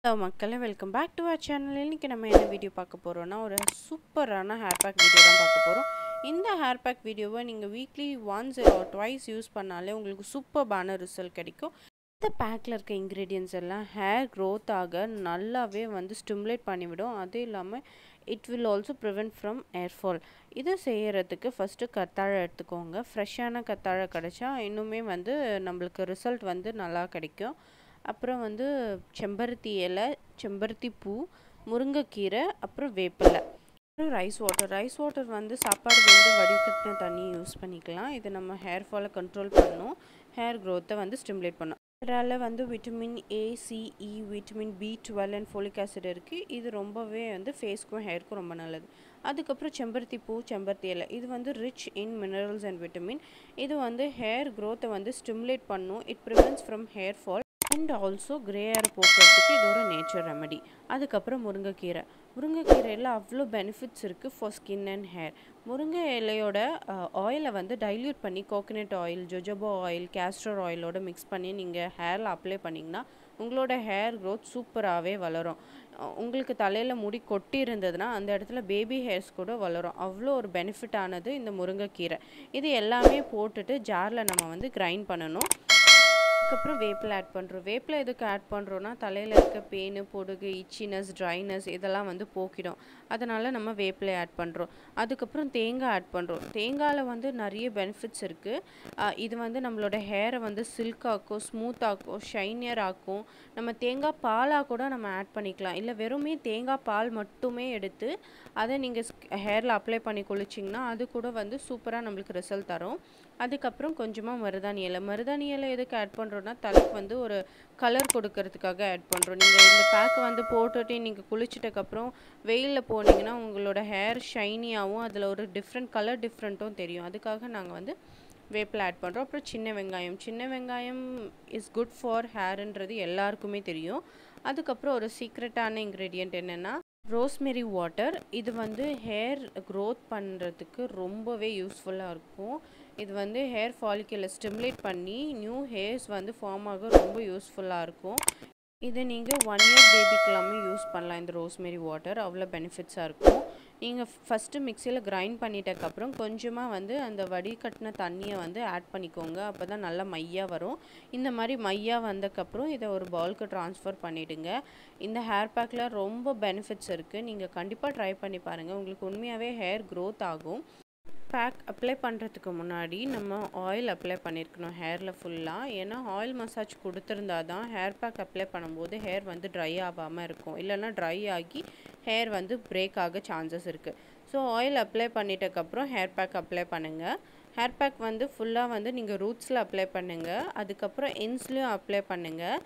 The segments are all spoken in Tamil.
ஹலோ மக்களே welcome back to our channel இன்றைக்கி நம்ம என்ன வீடியோ பார்க்க போகிறோம்னா ஒரு சூப்பரான ஹேர் பேக் வீடியோ தான் பார்க்க போகிறோம் இந்த ஹேர் பேக் வீடியோவை நீங்கள் வீக்லி ஒன்ஸ் ட்வைஸ் யூஸ் பண்ணாலே உங்களுக்கு சூப்பர்பான ரிசல்ட் கிடைக்கும் இந்த பேக்கில் இருக்க இன்க்ரீடியன்ஸ் எல்லாம் ஹேர் க்ரோத் ஆக நல்லாவே வந்து ஸ்டிமுலேட் பண்ணிவிடும் அதுவும் இல்லாமல் it will also prevent from hair fall இதை செய்கிறதுக்கு ஃபஸ்ட்டு கத்தாழை எடுத்துக்கோங்க ஃப்ரெஷ்ஷான கத்தாழை கிடச்சா இன்னுமே வந்து நம்மளுக்கு ரிசல்ட் வந்து நல்லா கிடைக்கும் அப்புறம் வந்து செம்பருத்தி இலை செம்பருத்தி பூ முருங்கைக்கீரை அப்புறம் வேப்பிலை அப்புறம் ரைஸ் வாட்டர் ரைஸ் வாட்டர் வந்து சாப்பாடு வந்து வடிகட்டின தண்ணி யூஸ் பண்ணிக்கலாம் இது நம்ம ஹேர் ஃபாலை கண்ட்ரோல் பண்ணும் ஹேர் க்ரோத்தை வந்து ஸ்டிமுலேட் பண்ணும் இதில் வந்து vitamin A C E vitamin B twelve and folic acid இருக்குது இது ரொம்பவே வந்து ஃபேஸ்க்கும் ஹேருக்கும் ரொம்ப நல்லது அதுக்கப்புறம் செம்பருத்தி பூ செம்பருத்தி இலை இது வந்து rich in minerals and vitamin இது வந்து ஹேர் க்ரோத்தை வந்து ஸ்டிமுலேட் பண்ணும் it prevents from hair fall and also grey hair போக்குறதுக்கு இது ஒரு நேச்சர் ரெமடி அதுக்கப்புறம் முருங்கைக்கீரை முருங்கைக்கீரையில் அவ்வளோ பெனிஃபிட்ஸ் இருக்குது ஃபார் ஸ்கின் அண்ட் ஹேர் முருங்கை இலையோட ஆயிலை வந்து டைல்யூட் பண்ணி coconut oil jojoba oil castor ஆயிலோட மிக்ஸ் பண்ணி நீங்கள் ஹேரில் அப்ளை பண்ணிங்கன்னா உங்களோட ஹேர் க்ரோத் சூப்பராகவே வளரும் உங்களுக்கு தலையில் முடி கொட்டி இருந்ததுன்னா அந்த இடத்துல பேபி ஹேர்ஸ் கூட வளரும் அவ்வளோ ஒரு பெனிஃபிட் ஆனது இந்த முருங்கைக்கீரை இது எல்லாமே போட்டுட்டு ஜாரில் நம்ம வந்து கிரைண்ட் பண்ணணும் அதுக்கப்புறம் வேப்பில் ஆட் பண்ணுறோம் வேப்பில் எதுக்கு ஆட் பண்ணுறோன்னா தலையில் இருக்க பெயின் பொடுகு இச்சினஸ் ட்ரைனஸ் இதெல்லாம் வந்து போக்கிடும் அதனால் நம்ம வேப்பில் ஆட் பண்ணுறோம் அதுக்கப்புறம் தேங்காய் ஆட் பண்ணுறோம் தேங்காயில் வந்து நிறைய பெனிஃபிட்ஸ் இருக்குது இது வந்து நம்மளோட ஹேரை வந்து சில்காக்கும் ஸ்மூத்தாக்கும் ஷைனியர் ஆக்கும் நம்ம தேங்காய் பாலாக கூட நம்ம ஆட் பண்ணிக்கலாம் இல்லை வெறுமே தேங்காய் பால் மட்டுமே எடுத்து அதை நீங்கள் ஹேரில் அப்ளை பண்ணி குளிச்சிங்கன்னா அது கூட வந்து சூப்பராக நம்மளுக்கு ரிசல்ட் தரும் அதுக்கப்புறம் கொஞ்சமாக மருதாணி இலை மருதாணி இலை எதுக்கு ஆட் பண்ணுறோன்னா தலைக்கு வந்து ஒரு கலர் கொடுக்கறதுக்காக ஆட் பண்ணுறோம் நீங்கள் இந்த பேக்கை வந்து போட்டுட்டு நீங்கள் குளிச்சிட்டக்கப்புறம் வெயிலில் போனீங்கன்னா உங்களோட ஹேர் ஷைனியாகவும் அதில் ஒரு டிஃப்ரெண்ட் கலர் டிஃப்ரெண்ட்டும் தெரியும் அதுக்காக நாங்கள் வந்து வேப்பில் ஆட் பண்ணுறோம் அப்புறம் சின்ன வெங்காயம் சின்ன வெங்காயம் இஸ் குட் ஃபார் ஹேருன்றது எல்லாருக்குமே தெரியும் அதுக்கப்புறம் ஒரு சீக்ரெட்டான இன்க்ரீடியண்ட் என்னென்னா ரோஸ்மெரி வாட்டர் இது வந்து ஹேர் க்ரோத் பண்ணுறதுக்கு ரொம்பவே யூஸ்ஃபுல்லாக இருக்கும் இது வந்து ஹேர் ஃபாலிக்கலை ஸ்டிமுலேட் பண்ணி நியூ ஹேர்ஸ் வந்து ஃபார்ம் ஆக ரொம்ப யூஸ்ஃபுல்லாக இருக்கும் இது நீங்கள் ஒன் இயர் பேபிக்கெல்லாமே யூஸ் பண்ணலாம் இந்த ரோஸ்மெரி வாட்டர் அவ்வளோ பெனிஃபிட்ஸாக இருக்கும் நீங்கள் ஃபஸ்ட்டு மிக்சியில் கிரைண்ட் பண்ணிட்டக்கப்புறம் கொஞ்சமாக வந்து அந்த வடிகட்டின தண்ணியை வந்து ஆட் பண்ணிக்கோங்க அப்போ தான் நல்லா மையாக வரும் இந்த மாதிரி மையாக வந்தக்கப்புறம் இதை ஒரு பவுலுக்கு ட்ரான்ஸ்ஃபர் பண்ணிவிடுங்க இந்த ஹேர் பேக்கில் ரொம்ப பெனிஃபிட்ஸ் இருக்குது நீங்கள் கண்டிப்பாக ட்ரை பண்ணி பாருங்கள் உங்களுக்கு உண்மையாகவே ஹேர் க்ரோத் ஆகும் பேக் அப்ளை பண்ணுறதுக்கு முன்னாடி நம்ம ஆயில் அப்ளை பண்ணியிருக்கணும் ஹேரில் ஃபுல்லாக ஏன்னா ஆயில் மசாஜ் கொடுத்துருந்தா தான் ஹேர் பேக் அப்ளை பண்ணும்போது ஹேர் வந்து ட்ரை ஆகாமல் இருக்கும் இல்லைன்னா ட்ரை ஆகி ஹேர் வந்து பிரேக் ஆக சான்சஸ் இருக்குது ஸோ ஆயில் அப்ளை பண்ணிட்டக்கப்புறம் ஹேர் பேக் அப்ளை பண்ணுங்கள் ஹேர் பேக் வந்து ஃபுல்லாக வந்து நீங்கள் ரூட்ஸில் அப்ளை பண்ணுங்கள் அதுக்கப்புறம் என்ஸ்லேயும் அப்ளை பண்ணுங்கள்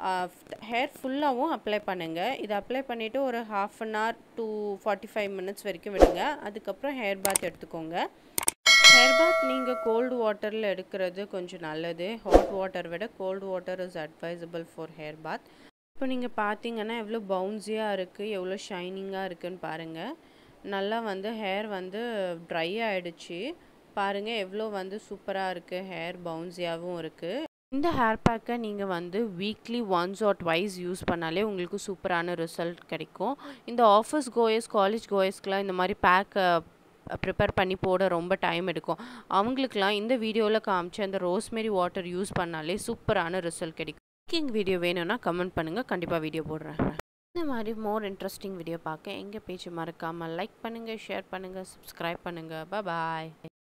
ஹேர் ஃபுல்லாகவும் அப்ளை பண்ணுங்கள் இதை அப்ளை பண்ணிவிட்டு ஒரு half an hour to forty five minutes வரைக்கும் விடுங்க அதுக்கப்புறம் ஹேர் பாத் எடுத்துக்கோங்க ஹேர் பாத் நீங்கள் கோல்டு வாட்டரில் எடுக்கிறது கொஞ்சம் நல்லது ஹாட் வாட்டர் விட cold water is advisable for hair bath இப்போ நீங்கள் பார்த்தீங்கன்னா எவ்வளோ பவுன்ஸியாக இருக்குது எவ்வளோ ஷைனிங்காக இருக்குதுன்னு பாருங்கள் நல்லா வந்து ஹேர் வந்து ட்ரை ஆகிடுச்சு பாருங்கள் எவ்வளோ வந்து சூப்பராக இருக்குது ஹேர் பவுன்ஸியாகவும் இருக்குது இந்த ஹேர் பேக்கை நீங்கள் வந்து weekly once or twice use பண்ணாலே உங்களுக்கு சூப்பரான ரிசல்ட் கிடைக்கும் இந்த ஆஃபீஸ் கோயர்ஸ் காலேஜ் கோயர்ஸ்க்கெலாம் இந்த மாதிரி பேக்கை ப்ரிப்பேர் பண்ணி போட ரொம்ப டைம் எடுக்கும் அவங்களுக்குலாம் இந்த வீடியோவில் காமிச்சு அந்த ரோஸ்மெரி வாட்டர் யூஸ் பண்ணாலே சூப்பரான ரிசல்ட் கிடைக்கும் குக்கிங் வீடியோ வேணும்னா கமெண்ட் பண்ணுங்கள் கண்டிப்பாக வீடியோ போடுறேன் இந்த மாதிரி மோர் இன்ட்ரெஸ்டிங் வீடியோ பார்க்க எங்கள் பேஜ் மறக்காமல் லைக் பண்ணுங்கள் ஷேர் பண்ணுங்கள் சப்ஸ்கிரைப் பண்ணுங்கள் பாய்